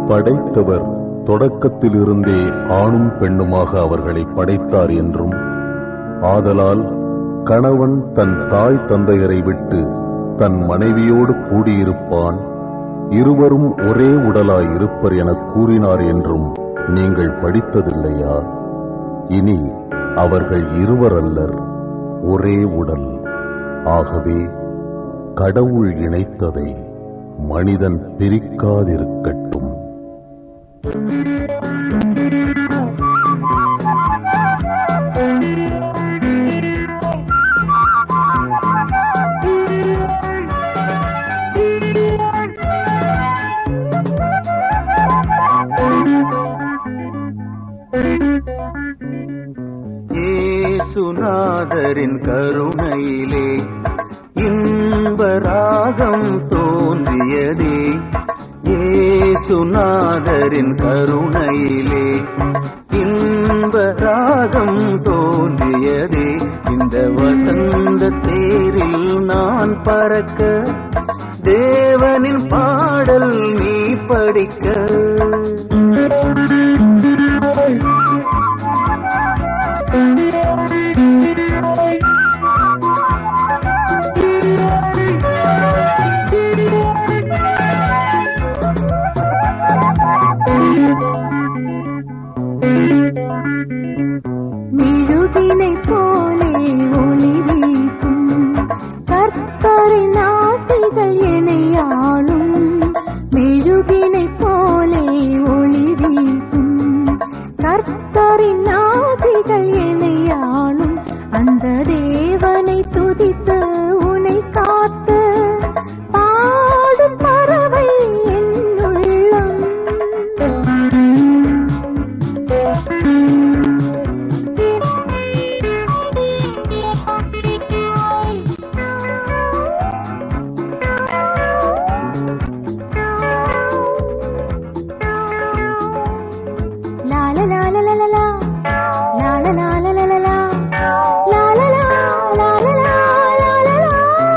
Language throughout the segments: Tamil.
படைத்தவர் தொடக்கத்திலிருந்தே ஆணும் பெண்ணுமாக அவர்களை படைத்தார் என்றும் ஆதலால் கணவன் தன் தாய் தந்தையரை விட்டு தன் மனைவியோடு கூடியிருப்பான் இருவரும் ஒரே உடலாய் இருப்பர் எனக் கூறினார் என்றும் நீங்கள் படித்ததில்லையா இனி அவர்கள் இருவரல்லர் ஒரே உடல் ஆகவே கடவுள் இணைத்ததை மனிதன் பிரிக்காதிருக்கட்டும் ஏசுநாதரின் கருணையிலே இன்பராகம் தோன்றியதே ஏசுநாதரின் கருணையிலே இன்பராகம் தோன்றியதே இந்த வசந்த தேரில் நான் பறக்க தேவனின் பாடல் நீ படிக்க மெழுகினை போலே ஒளி வீசும் கர்த்தரின் ஆசைகள் என்னை ஆளும் மெழுகினை போலே ஒளி வீசும் கர்த்தரின் ஆசைகள் என்னை ஆளும் அந்த தேவனை துதித்து உனை காத்து பாடும் பறவை என் உள்ளம் La la la la la la la. La la la la la la la. La la la la la la la la la.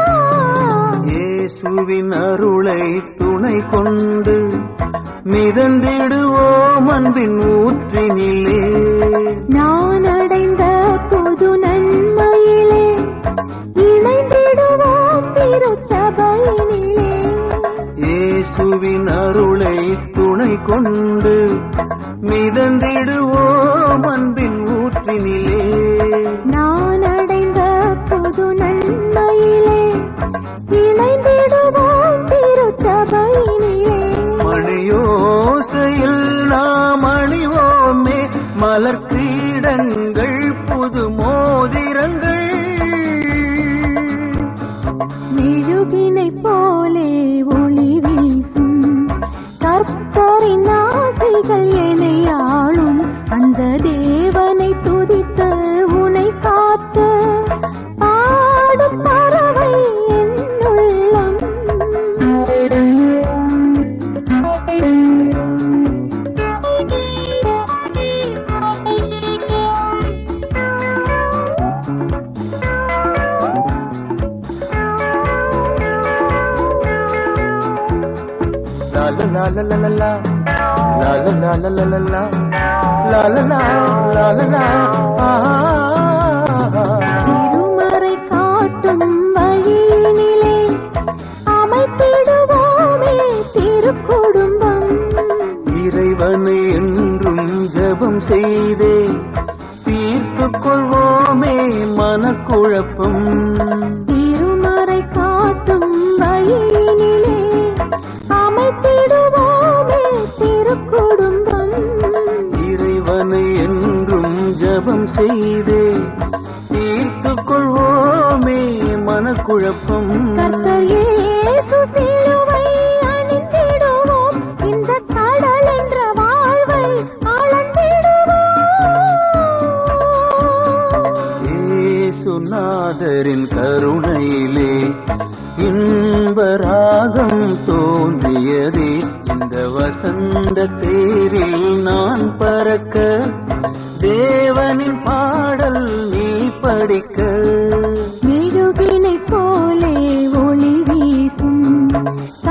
இயேசுவின் அருளை துணை கொண்டு மிதந்திடுவோம் அன்பின் ஊற்றினிலே நான் அடைந்த புது நன்மையிலே இணைந்திடுவோம் திருச்சபையினிலே இயேசுவின் அருளை துணை கொண்டு மிதந்திடுவோம் அன்பின் ஊற்றினிலே நான் அடைந்த புது நன்மையிலே இணைந்திடுவோம் திருச்சபையினிலே மணியோசையில் நாம் அணிவோமே மலர் கிரீடங்கள் புது மோதிரங்கள் மெழுகினை போலே ஒளி வீசும் கர்த்தரின் ஆசைகள் என்னை ஆளும் அந்த தேவனை துதித்து உனை காத்து பாடும் பறவை என் உள்ளம் La la la la la la la. La la la la la la la. La la la la la la. ஆஹா. திருமறை காட்டும் வழியினிலே அமைத்திடுவோமே திருக்குடும்பம் இறைவனை என்றும் ஜெபம் செய்தே தீர்த்துக் கொள்வோமே மனக்குழப்பம் திருமறை காட்டும் வழியினிலே அமைத்திடுவோமே திருக்குடும்பம் இறைவனை என்றும் ஜெபம் செய்தே தீர்த்துக் கொள்வோமே மனக்குழப்பம் கர்த்தர் இயேசு சிலுவை அணிந்திடுவோம் இந்த கடல் என்ற வாழ்வை அளந்திடுவோம் ஏசுநாதரின் கருணையிலே இன்பராகம் தோன்றியதே இந்த வசந்த தேரில் நான் பறக்க தேவனின் பாடல் நீ படிக்க மெழுகினை போலே ஒளி வீசும்